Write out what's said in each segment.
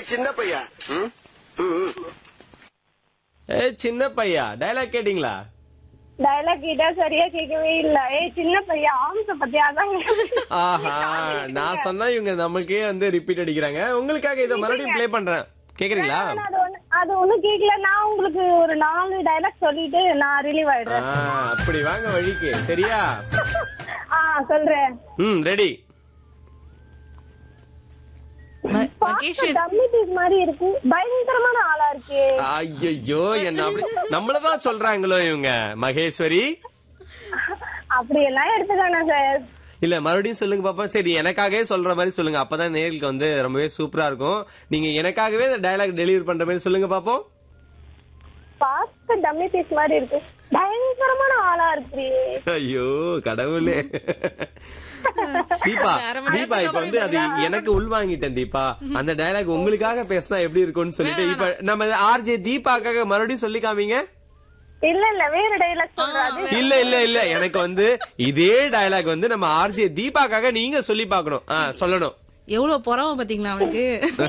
ஏய் சின்ன பையா ம்? ம், ம். ஏ சின்ன பையா டயலாக் கேட்டீங்களா டயலாக் கிட்ட சரியா கேட்கவே இல்ல ஏய் சின்ன பையன் ஆம்ச பத்தியா அதான் ஆஹா நான் சொன்னா இவங்க நமக்கே வந்து ரிப்பீட் அடிக்கிறாங்க உங்களுக்காக இதை மறுபடியும் ப்ளே பண்றேன் கேக்குறீங்களா அது ஒண்ணு அது ஒண்ணும் கேக்கல நான் உங்களுக்கு ஒரு நாலு டயலாக் சொல்லிட்டு நான் ரிலீவ் ஆ, ஆயிடுறேன் அப்படி வாங்க வழிக்கு சரியா ஆ சொல்றேன் ம் ரெடி ம- மகேஸ்வரி டம்மி பீஸ் மாதிரி இருக்கு பயங்கரமான ஆளா இருக்கு ஐயோ என்ன அப்படி நம்மளதான் சொல்றாங்களோ இவங்க மகேஸ்வரி அப்படி எல்லாம் எடுத்துக்கானே சார் இல்ல மறுபடியும் சொல்லுங்க பாப்பா சரி எனக்காகவே சொல்ற மாதிரி சொல்லுங்க அப்பதான் நேருக்கு வந்து ரொம்பவே சூப்பரா இருக்கும் நீங்க எனக்காகவே இந்த டயலாக் டெலிவரி பண்ற மாதிரி சொல்லுங்க பாப்போம் பார்க்க டம்மி பீஸ் மாதிரி இருக்கு பயங்கரமான ஆளா இருக்கு ஐயோ கடவுளே தீபா அரை மணி தீபா இப்ப வந்து அது எனக்கு உள்வாங்கிட்டேன் தீபா அந்த டயலாக் உங்களுக்காக பேசினா எப்படி இருக்கும்னு சொல்லிட்டு இப்ப நம்ம ஆர்ஜே தீபாக்காக மறுபடியும் சொல்லி காமிங்க இல்ல இல்ல வேற டைலாக் சொல்றாரு இல்ல இல்ல இல்ல எனக்கு வந்து இதே டயலாக் வந்து நம்ம ஆர்ஜே தீபாக்காக நீங்க சொல்லி பார்க்கணும் ஆ, சொல்லணும் எவ்வளவு பொறாம பாத்தீங்களா அவனுக்கு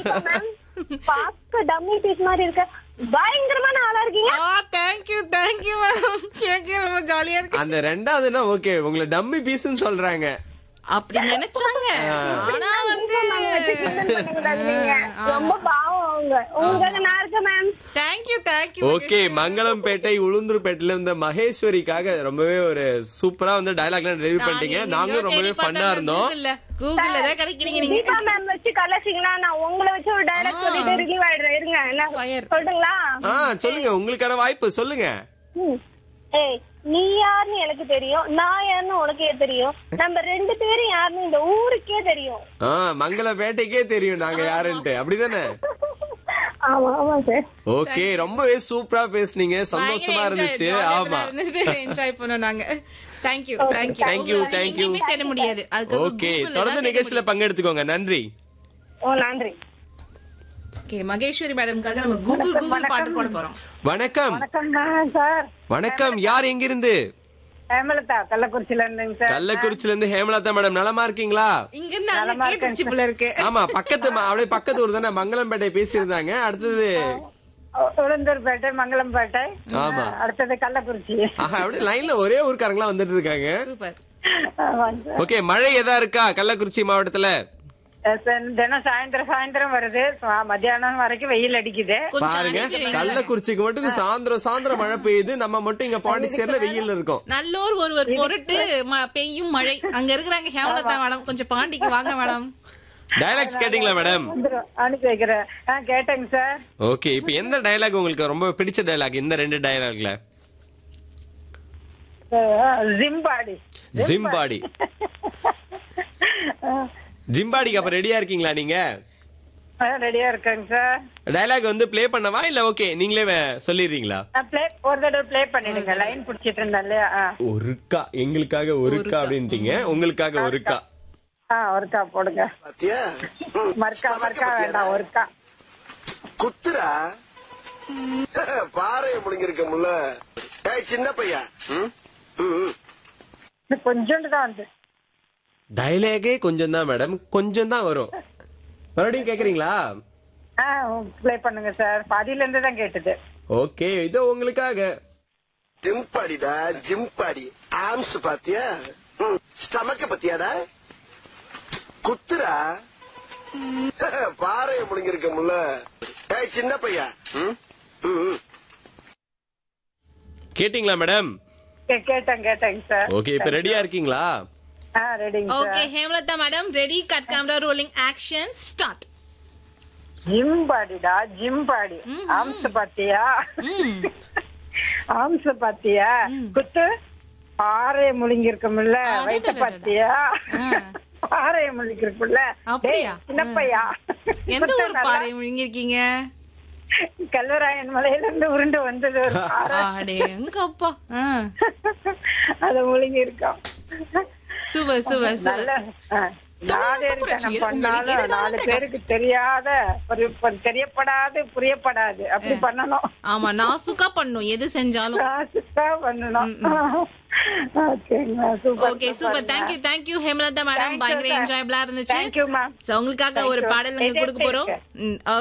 பார்க்க டம்மி பீஸ் மாதிரி இருக்க பயங்கரமான ஆளா இருக்கீங்க ஆ தேங்க்யூ தேங்க்யூ மேடம் கேட்க ரொம்ப ஜாலியா இருக்கு அந்த ரெண்டாவதுன்னா ஓகே உங்களை டம்மி பீஸ்ன்னு சொல்றாங்க அப்படி நினைச்சாங்க ஆனா வந்து பண்ணக்கூடாது நீங்க. ரொம்ப பாவம் அவங்க உங்களுக்கு நான் இருக்கேன் ma'am thank you thank you okay Mangalampettai உளுந்தூர்பேட்டையில இருந்த மகேஸ்வரிக்காக ரொம்பவே ஒரு சூப்பரா வந்து டயலாக்லாம் டெலிவரி பண்ணிட்டீங்க நாங்களும் ரொம்பவே ஃபன்னா இருந்தோம் கூகுள்ல கூகுள்ல தான் கிடைக்கிறீங்க நீங்க தீபா மேம் வச்சு கலாச்சிங்களா நான் உங்களை வச்சு ஒரு டைலாக் சொல்லிட்டு ரிலீவ் ஆயிடுறேன் இருங்க என்ன Fire. சொல்லுங்களா ஆ சொல்லுங்க உங்களுக்கான வாய்ப்பு சொல்லுங்க ம். ஏய் நீ யாருன்னு எனக்கு தெரியும் நான் யாருன்னு உனக்கே தெரியும் நம்ம ரெண்டு பேரும் யாருன்னு இந்த ஊருக்கே தெரியும் ஆ மங்களம்பேட்டைக்கே தெரியும் நாங்க யாருன்ட்டு அப்படிதானே ஆமா ஆமா சார் ஓகே ரொம்பவே சூப்பரா பேசுனீங்க சந்தோஷமா இருந்துச்சு ஆமா என்ஜாய் பண்ணோம் நாங்க thank you thank you Thank you, thank you. தேட முடியாது அதுக்கு ஓகே தொடர்ந்து நிகழ்ச்சியில பங்கெடுத்துக்கோங்க நன்றி ஓ நன்றி ஓகே மகேஸ்வரி மேடம்காக நம்ம கூகுள் கூகுள் பாட்டு போட போறோம் வணக்கம் வணக்கம் சார் வணக்கம் யார் எங்கிருந்து ஹேமலதா கள்ளக்குறிச்சியில இருந்துங்க சார் கள்ளக்குறிச்சில இருந்து ஹேமலதா மேடம் நலமா இருக்கீங்களா இங்க இருந்து அங்க கேட்டுருச்சு போல இருக்கு ஆமா பக்கத்து ம- அப்படியே பக்கத்து ஊர் தானே மங்களம்பேட்டை பேசியிருந்தாங்க அடுத்தது உளுந்தூர்பேட்டை மங்களம்பேட்டை ஆமா அடுத்தது கள்ளக்குறிச்சி ஆஹா அப்படியே லைன்ல ஒரே ஊர்க்காரங்களா வந்துட்டு இருக்காங்க சூப்பர் ஆமாங்க சார். ஓகே மழை எதா இருக்கா கள்ளக்குறிச்சி மாவட்டத்துல அஹ் சார், தினம் சாயந்தரம் சாயந்தரம் வருது சா- மத்தியானம் வரைக்கும் வெயில் அடிக்குது கொஞ்சம் பாருங்க அனுப்பி கள்ளக்குறிச்சிக்கு மட்டும் சாயந்தரம் சாயந்தரம் மழை பெய்யுது நம்ம மட்டும் இங்க பாண்டிச்சேரியில வெயில் இருக்கோம் நல்லோர் ஒருவர் பொருட்டு ம- பெய்யும் மழை அங்க இருக்கிறாங்க ஹேமலதா மேடம் கொஞ்சம் பாண்டிக்கு வாங்க மேடம் டயலாக்ஸ் கேட்டீங்களா மேடம் வந்துரும். அனுப்பி வைக்கிறேன் ஆ கேட்டேங்க சார் ஓகே இப்போ எந்த டயலாக் உங்களுக்கு ரொம்ப பிடிச்ச டயலாக் இந்த ரெண்டு டயலாக்ல அஹ் ஜிம்பாடி ஜிம்பாடி ஜிம்பாடிக்கு அப்ப ரெடியா இருக்கீங்களா நீங்க ரெடியா இருக்கேங்க சார் டயலாக் வந்து ப்ளே பண்ணவா இல்ல ஓகே நீங்களே வே- சொல்லிடுறீங்களா ப்ளே ஒரு தடவை ப்ளே பண்ணிடுங்க லைன் புடிச்சிட்டு இருந்தேன் இல்லையா ஆ. ஒருக்கா எங்களுக்காக ஒருக்கா அப்படின்ட்டீங்க உங்களுக்காக ஒருக்கா ஆ ஒருக்கா போடுங்க பாத்தியா ம். மறுக்கா மறுக்கா வேண்டாம் ஒருக்கா குத்துரா பாறைய முழுங்கிருக்க முல்ல ஏய் சின்ன பையா ம்? ம், ம். இன்னும் கொஞ்சோண்டு தான் வந்து டயலாகே கொஞ்சம் தான் மேடம் கொஞ்சம் தான் வரும் மறுபடியும் கேக்குறீங்களா ஆ ப்ளே பண்ணுங்க சார் பாதியில இருந்து தான் கேட்டது ஓகே இதோ உங்களுக்காக ஜிம்பாடிடா ஜிம்பாடி ஆம்ஸ் பாத்தியா ம். ஸ்டமக்க பத்தியாடா குத்துரா பாறைய முழுங்கிருக்க முல்ல ஏய் சின்ன பையா ம்? ம், ம். கேட்டிங்களா மேடம் கே- கேட்டேன் கேட்டேங்க சார் ஓகே இப்ப ரெடியா இருக்கீங்களா ஆ ரெடிங்க okay sir Hemalatha madam ready cut camera rolling action start ஜிம்பாடிடா ஜிம்பாடி ஆம்ஸ் பாத்தியா ம் ஆம்ஸ் பாத்தியா குத்து பாறைய முழுங்கி இருக்கும்ல வயிற்ற பாத்தியா பாறைய முழுங்கி இருக்கும்ல அப்படியா? டேய், சின்னப்பையா எந்த ஊர் பாறை முழுங்கிருக்கீங்க கல்வராயன் மலையில இருந்து உருண்டு வந்தது ஒரு பாறை அடே எங்க அப்பா அத முழுங்கி இருக்கோம் சூப்பர் சூப்பர் நல்ல சூப்பர் ஆ, நாடு இருக்கணும் புரட்சியில் பண்ணாலும் உங்களுக்கு நாலு எதிரான பேருக்கு தெரியாத ஒரு ஒரு தெரியப்படாது புரியப்படாது அப்படி பண்ணணும் ஆமா நாசுக்கா பண்ணும் எது செஞ்சாலும் ராசிக்கா பண்ணணும் ஓகேங்க super okay super thank you thank you Hemalatha madam Thank you, பயங்கர sir. என்ஜாயபிளா இருந்துச்சு தேங்க்யூ மேம் So, உங்களுக்காக ஒரு பாடல் நாங்க கொடுக்க போறோம் ம்,